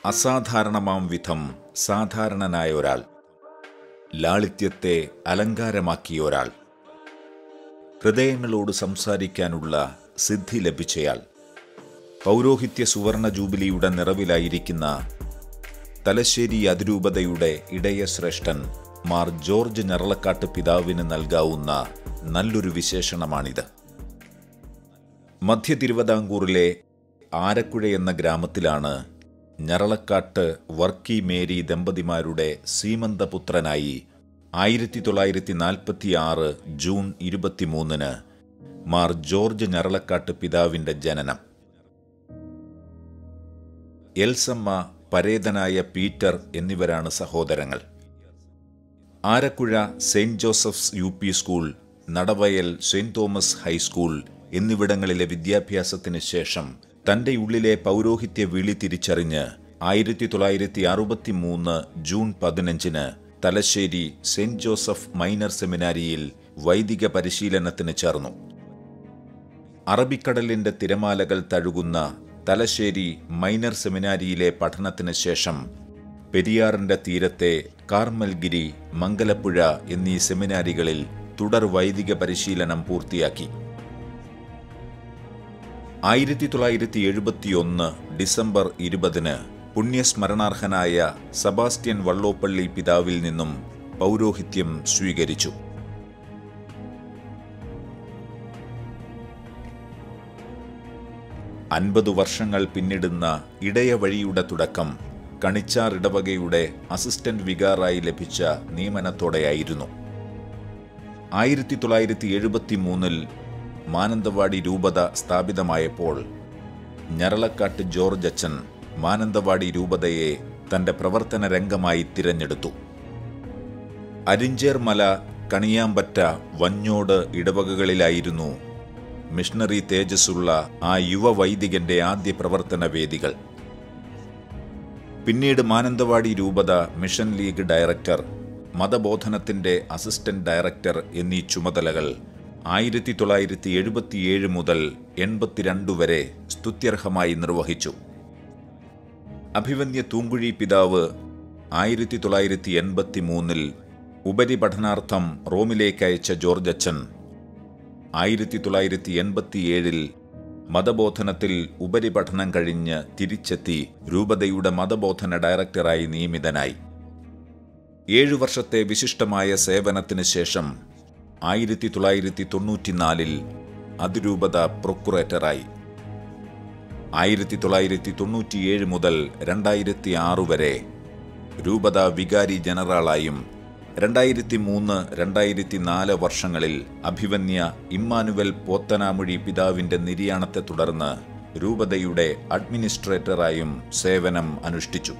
അസാധാരണമാം വിധം സാധാരണനായ ഒരാൾ ലാളിത്യത്തെ അലങ്കാരമാക്കിയ ഒരാൾ ഹൃദയങ്ങളോട് സംസാരിക്കാനുള്ള സിദ്ധി ലഭിച്ചയാൾ പൗരോഹിത്യ സുവർണ ജൂബിലിയുടെ നിറവിലായിരിക്കുന്ന തലശ്ശേരി അതിരൂപതയുടെ ഇടയശ്രേഷ്ഠൻ മാർ ജോർജ് ഞറളക്കാട്ട് പിതാവിന് നൽകാവുന്ന നല്ലൊരു വിശേഷണമാണിത് മധ്യ തിരുവിതാംകൂറിലെ ആരക്കുഴ എന്ന ഗ്രാമത്തിലാണ് ഞറളക്കാട്ട് വർക്കി മേരി ദമ്പതിമാരുടെ സീമന്തപുത്രനായി ആയിരത്തി തൊള്ളായിരത്തി നാൽപ്പത്തി ആറ് ജൂൺ ഇരുപത്തിമൂന്നിന് മാർ ജോർജ് ഞറളക്കാട്ട് പിതാവിന്റെ ജനനം എൽസമ്മ പരേതനായ പീറ്റർ എന്നിവരാണ് സഹോദരങ്ങൾ Arakkuzha Saint Joseph's U P school Nadavayal Saint Thomas high school എന്നിവിടങ്ങളിലെ വിദ്യാഭ്യാസത്തിന് ശേഷം തന്റെ ഉള്ളിലെ പൗരോഹിത്യ വിളി തിരിച്ചറിഞ്ഞ് ആയിരത്തി തൊള്ളായിരത്തി അറുപത്തി മൂന്ന് ജൂൺ പതിനഞ്ചിന് തലശ്ശേരി സെയിന്റ് ജോസഫ് മൈനർ സെമിനാരിയിൽ വൈദിക പരിശീലനത്തിന് ചേർന്നു അറബിക്കടലിന്റെ തിരമാലകൾ തഴുകുന്ന തലശ്ശേരി മൈനർ സെമിനാരിയിലെ പഠനത്തിന് ശേഷം പെരിയാറിന്റെ തീരത്തെ കാർമൽഗിരി മംഗലപ്പുഴ എന്നീ സെമിനാരികളിൽ തുടർ വൈദിക പരിശീലനം പൂർത്തിയാക്കി ആയിരത്തി തൊള്ളായിരത്തി എഴുപത്തിയൊന്ന് ഡിസംബർ ഇരുപതിന് പുണ്യസ്മരണാർഹനായ സബാസ്റ്റ്യൻ വള്ളോപ്പള്ളി പിതാവിൽ നിന്നും പൗരോഹിത്യം സ്വീകരിച്ചു അൻപതു വർഷങ്ങൾ പിന്നിടുന്ന ഇടയ വഴിയുടെ തുടക്കം കണിച്ചാർ ഇടവകയുടെ അസിസ്റ്റന്റ് വികാറായി ലഭിച്ച നിയമനത്തോടെയായിരുന്നു ആയിരത്തി തൊള്ളായിരത്തി എഴുപത്തി മൂന്നിൽ മാനന്തവാടി രൂപത സ്ഥാപിതമായപ്പോൾ ഞരളക്കാട്ട് ജോർജ് അച്ഛൻ മാനന്തവാടി രൂപതയെ തന്റെ പ്രവർത്തന രംഗമായി തിരഞ്ഞെടുത്തു അരിഞ്ചേർമല കണിയാമ്പറ്റ വഞ്ഞോട് ഇടവകകളിലായിരുന്നു മിഷണറി തേജസ്സുള്ള ആ യുവ വൈദികന്റെ ആദ്യ പ്രവർത്തന വേദികൾ പിന്നീട് മാനന്തവാടി രൂപത മിഷൻ ലീഗ് ഡയറക്ടർ മതബോധനത്തിന്റെ അസിസ്റ്റന്റ് ഡയറക്ടർ എന്നീ ചുമതലകൾ ആയിരത്തി തൊള്ളായിരത്തി എഴുപത്തിയേഴ് മുതൽ എൺപത്തിരണ്ട് വരെ സ്തുത്യർഹമായി നിർവഹിച്ചു അഭിവന്യ തൂങ്കുഴി പിതാവ് ആയിരത്തി തൊള്ളായിരത്തി എൺപത്തി മൂന്നിൽ ഉപരിപഠനാർത്ഥം റോമിലേക്ക് അയച്ച ജോർജ് അച്ഛൻ ആയിരത്തി തൊള്ളായിരത്തി എൺപത്തിയേഴിൽ മതബോധനത്തിൽ ഉപരിപഠനം കഴിഞ്ഞ് തിരിച്ചെത്തി രൂപതയുടെ മതബോധന ഡയറക്ടറായി നിയമിതനായി ഏഴു വർഷത്തെ വിശിഷ്ടമായ സേവനത്തിന് ശേഷം ആയിരത്തി തൊള്ളായിരത്തി തൊണ്ണൂറ്റിനാലിൽ അതിരൂപത പ്രൊക്കുറേറ്ററായി ആയിരത്തി തൊള്ളായിരത്തി തൊണ്ണൂറ്റിയേഴ് മുതൽ രണ്ടായിരത്തി ആറ് വരെ രൂപത വികാരി ജനറലായും രണ്ടായിരത്തി മൂന്ന് രണ്ടായിരത്തി നാല് വർഷങ്ങളിൽ അഭിവന്യ ഇമ്മാനുവൽ പോത്തനാമൊഴി പിതാവിന്റെ നിര്യാണത്തെ തുടർന്ന് രൂപതയുടെ അഡ്മിനിസ്ട്രേറ്ററായും സേവനം അനുഷ്ഠിച്ചു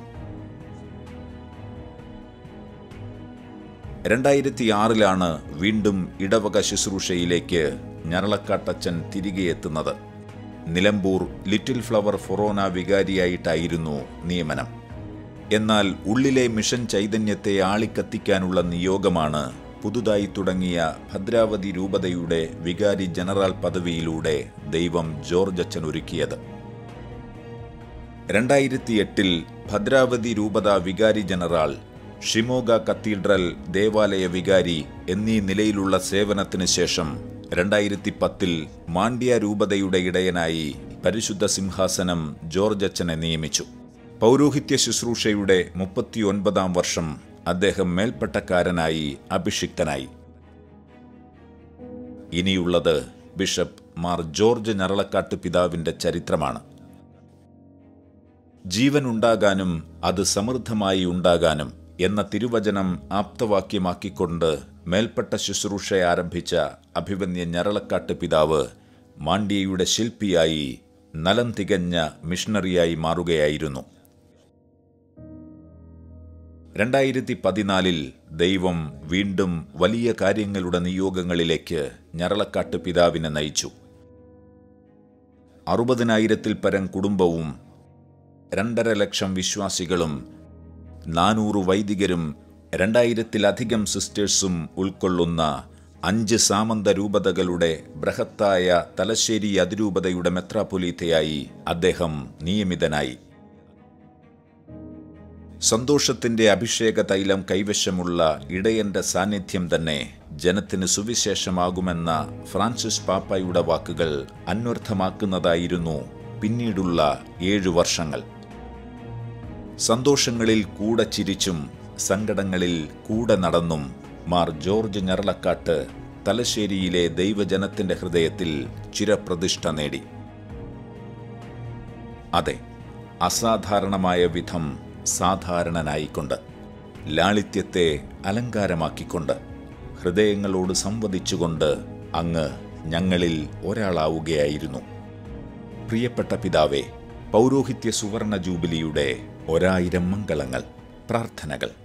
രണ്ടായിരത്തി ആറിലാണ് വീണ്ടും ഇടവക ശുശ്രൂഷയിലേക്ക് ഞരളക്കാട്ടച്ചൻ തിരികെ എത്തുന്നത് നിലമ്പൂർ ലിറ്റിൽ ഫ്ലവർ ഫൊറോന വികാരിയായിട്ടായിരുന്നു നിയമനം എന്നാൽ ഉള്ളിലെ മിഷൻ ചൈതന്യത്തെ ആളിക്കത്തിക്കാനുള്ള നിയോഗമാണ് പുതുതായി തുടങ്ങിയ ഭദ്രാവതി രൂപതയുടെ വികാരി ജനറൽ പദവിയിലൂടെ ദൈവം ജോർജ് അച്ഛൻ ഒരുക്കിയത് രണ്ടായിരത്തി എട്ടിൽ ഭദ്രാവതി രൂപത വികാരി ജനറൽ ഷിമോഗ കത്തീഡ്രൽ ദേവാലയ വികാരി എന്നീ നിലയിലുള്ള സേവനത്തിന് ശേഷം രണ്ടായിരത്തി പത്തിൽ മാണ്ഡ്യ രൂപതയുടെ ഇടയനായി പരിശുദ്ധ സിംഹാസനം ജോർജ് അച്ഛനെ നിയമിച്ചു പൗരോഹിത്യ ശുശ്രൂഷയുടെ മുപ്പത്തിയൊൻപതാം വർഷം അദ്ദേഹം മേൽപ്പട്ടക്കാരനായി അഭിഷിക്തനായി ഇനിയുള്ളത് ബിഷപ്പ് മാർ ജോർജ് ഞറളക്കാട്ട് പിതാവിന്റെ ചരിത്രമാണ് ജീവൻ ഉണ്ടാകാനും അത് സമൃദ്ധമായി ഉണ്ടാകാനും എന്ന തിരുവചനം ആപ്തവാക്യമാക്കിക്കൊണ്ട് മേൽപ്പെട്ട ശുശ്രൂഷ ആരംഭിച്ച അഭിവന്യ ഞരളക്കാട്ട് പിതാവ് മാണ്ഡ്യയുടെ ശില്പിയായി നലം തികഞ്ഞ മിഷണറിയായി മാറുകയായിരുന്നു രണ്ടായിരത്തി പതിനാലിൽ ദൈവം വീണ്ടും വലിയ കാര്യങ്ങളുടെ നിയോഗങ്ങളിലേക്ക് ഞരളക്കാട്ട് പിതാവിനെ നയിച്ചു അറുപതിനായിരത്തിൽ പരം കുടുംബവും രണ്ടര ലക്ഷം വിശ്വാസികളും നാനൂറ് വൈദികരും രണ്ടായിരത്തിലധികം സിസ്റ്റേഴ്സും ഉൾക്കൊള്ളുന്ന അഞ്ച് സാമന്ത രൂപതകളുടെ ബൃഹത്തായ തലശ്ശേരി അതിരൂപതയുടെ മെത്രാപൊലീത്തയായി അദ്ദേഹം നിയമിതനായി സന്തോഷത്തിന്റെ അഭിഷേക തൈലം കൈവശമുള്ള ഇടയന്റെ സാന്നിധ്യം തന്നെ ജനത്തിന് സുവിശേഷമാകുമെന്ന ഫ്രാൻസിസ് പാപ്പായുടെ വാക്കുകൾ അന്വർത്ഥമാക്കുന്നതായിരുന്നു പിന്നീടുള്ള ഏഴു വർഷങ്ങൾ സന്തോഷങ്ങളിൽ കൂടെ ചിരിച്ചും സങ്കടങ്ങളിൽ കൂടെ നടന്നും മാർ ജോർജ് ഞരളക്കാട്ട് തലശ്ശേരിയിലെ ദൈവജനത്തിന്റെ ഹൃദയത്തിൽ ചിരപ്രതിഷ്ഠ നേടി അതെ അസാധാരണമായ വിധം സാധാരണനായിക്കൊണ്ട് ലാളിത്യത്തെ അലങ്കാരമാക്കിക്കൊണ്ട് ഹൃദയങ്ങളോട് സംവദിച്ചുകൊണ്ട് അങ്ങ് ഞങ്ങളിൽ ഒരാളാവുകയായിരുന്നു പ്രിയപ്പെട്ട പിതാവേ പൗരോഹിത്യ സുവർണ ജൂബിലിയുടെ ഒരായിരം മംഗളങ്ങൾ പ്രാർത്ഥനകൾ